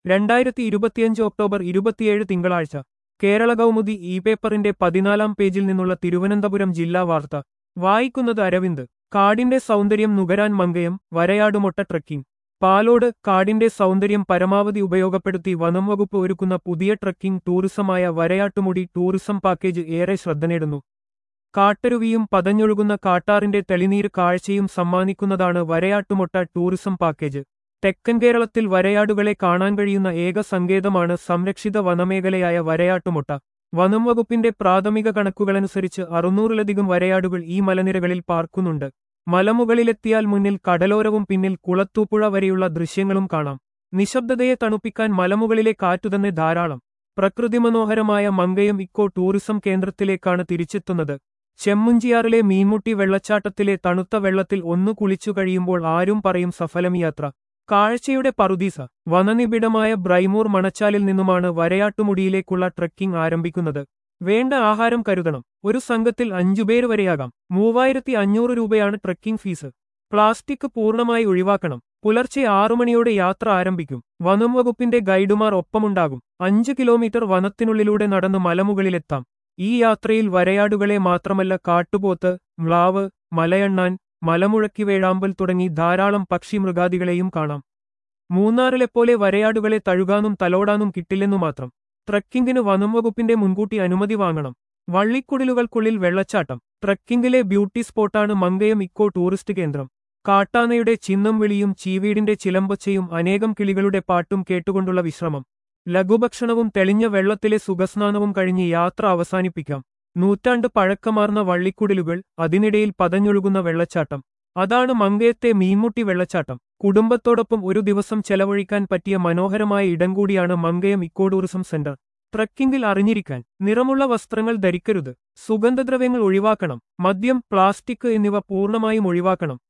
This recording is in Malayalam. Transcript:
രണ്ടായിരത്തി ഇരുപത്തിയഞ്ച് ഒക്ടോബർ ഇരുപത്തിയേഴ് തിങ്കളാഴ്ച കേരള കൗമുദി ഇ പേപ്പറിന്റെ പതിനാലാം പേജിൽ നിന്നുള്ള തിരുവനന്തപുരം ജില്ലാ വാർത്ത വായിക്കുന്നത് അരവിന്ദ് കാടിന്റെ സൗന്ദര്യം നുകരാൻ മങ്കയം വരയാടുമൊട്ട ട്രക്കിംഗ് പാലോട് കാടിന്റെ സൗന്ദര്യം പരമാവധി ഉപയോഗപ്പെടുത്തി വനം വകുപ്പ് ഒരുക്കുന്ന പുതിയ ട്രക്കിംഗ് ടൂറിസമായ വരയാട്ടുമുടി ടൂറിസം പാക്കേജ് ഏറെ ശ്രദ്ധ നേടുന്നു കാട്ടരുവിയും പതഞ്ഞൊഴുകുന്ന കാട്ടാറിന്റെ തെളിനീർ കാഴ്ചയും സമ്മാനിക്കുന്നതാണ് വരയാട്ടുമൊട്ട ടൂറിസം പാക്കേജ് തെക്കൻ കേരളത്തിൽ വരയാടുകളെ കാണാൻ കഴിയുന്ന ഏക സങ്കേതമാണ് സംരക്ഷിത വനമേഖലയായ വരയാട്ടുമൊട്ട വനം വകുപ്പിന്റെ പ്രാഥമിക കണക്കുകളനുസരിച്ച് അറുന്നൂറിലധികം വരയാടുകൾ ഈ മലനിരകളിൽ പാർക്കുന്നുണ്ട് മലമുകളിലെത്തിയാൽ മുന്നിൽ കടലോരവും പിന്നിൽ കുളത്തൂപ്പുഴ വരെയുള്ള ദൃശ്യങ്ങളും കാണാം നിശബ്ദതയെ തണുപ്പിക്കാൻ മലമുകളിലെ കാറ്റുതന്നെ ധാരാളം പ്രകൃതി മനോഹരമായ മങ്കയം ഇക്കോ ടൂറിസം കേന്ദ്രത്തിലേക്കാണ് തിരിച്ചെത്തുന്നത് ചെമ്മുഞ്ചിയാറിലെ മീൻമുട്ടി വെള്ളച്ചാട്ടത്തിലെ തണുത്ത വെള്ളത്തിൽ ഒന്നു കുളിച്ചു കഴിയുമ്പോൾ ആരും പറയും സഫലം യാത്ര കാഴ്ചയുടെ പറുദീസ വനനിബിഡമായ ബ്രൈമൂർ മണച്ചാലിൽ നിന്നുമാണ് വരയാട്ടുമുടിയിലേക്കുള്ള ട്രക്കിംഗ് ആരംഭിക്കുന്നത് വേണ്ട ആഹാരം കരുതണം ഒരു സംഘത്തിൽ അഞ്ചുപേര് വരെയാകാം മൂവായിരത്തി അഞ്ഞൂറ് രൂപയാണ് ട്രക്കിംഗ് ഫീസ് പ്ലാസ്റ്റിക് പൂർണ്ണമായി ഒഴിവാക്കണം പുലർച്ചെ ആറുമണിയോടെ യാത്ര ആരംഭിക്കും വനം വകുപ്പിന്റെ ഗൈഡുമാർ ഒപ്പമുണ്ടാകും അഞ്ച് കിലോമീറ്റർ വനത്തിനുള്ളിലൂടെ നടന്ന് മലമുകളിലെത്താം ഈ യാത്രയിൽ വരയാടുകളെ മാത്രമല്ല കാട്ടുപോത്ത് മ്ലാവ് മലയണ്ണാൻ മലമുഴക്കി വേഴാമ്പൽ തുടങ്ങി ധാരാളം പക്ഷി മൃഗാദികളെയും കാണാം മൂന്നാറിലെപ്പോലെ വരയാടുകളെ തഴുകാനും തലോടാനും കിട്ടില്ലെന്നു മാത്രം ട്രക്കിംഗിന് വനം വകുപ്പിന്റെ മുൻകൂട്ടി അനുമതി വാങ്ങണം വള്ളിക്കുടിലുകൾക്കുള്ളിൽ വെള്ളച്ചാട്ടം ട്രക്കിംഗിലെ ബ്യൂട്ടി സ്പോട്ടാണ് മങ്കയം ഇക്കോ ടൂറിസ്റ്റ് കേന്ദ്രം കാട്ടാനയുടെ ചിന്നം വിളിയും ചീവീടിന്റെ ചിലമ്പൊച്ചയും അനേകം കിളികളുടെ പാട്ടും കേട്ടുകൊണ്ടുള്ള വിശ്രമം ലഘുഭക്ഷണവും തെളിഞ്ഞ വെള്ളത്തിലെ സുഖസ്നാനവും കഴിഞ്ഞ് യാത്ര അവസാനിപ്പിക്കാം നൂറ്റാണ്ട് പഴക്കമാർന്ന വള്ളിക്കുടിലുകൾ അതിനിടയിൽ പതഞ്ഞൊഴുകുന്ന വെള്ളച്ചാട്ടം അതാണ് മങ്കയത്തെ മീൻമുട്ടി വെള്ളച്ചാട്ടം കുടുംബത്തോടൊപ്പം ഒരു ദിവസം ചെലവഴിക്കാൻ പറ്റിയ മനോഹരമായ ഇടം കൂടിയാണ് മങ്കയം ഇക്കോ ടൂറിസം സെന്റർ ട്രക്കിംഗിൽ അറിഞ്ഞിരിക്കാൻ നിറമുള്ള വസ്ത്രങ്ങൾ ധരിക്കരുത് സുഗന്ധദ്രവ്യങ്ങൾ ഒഴിവാക്കണം മദ്യം പ്ലാസ്റ്റിക് എന്നിവ പൂർണ്ണമായും ഒഴിവാക്കണം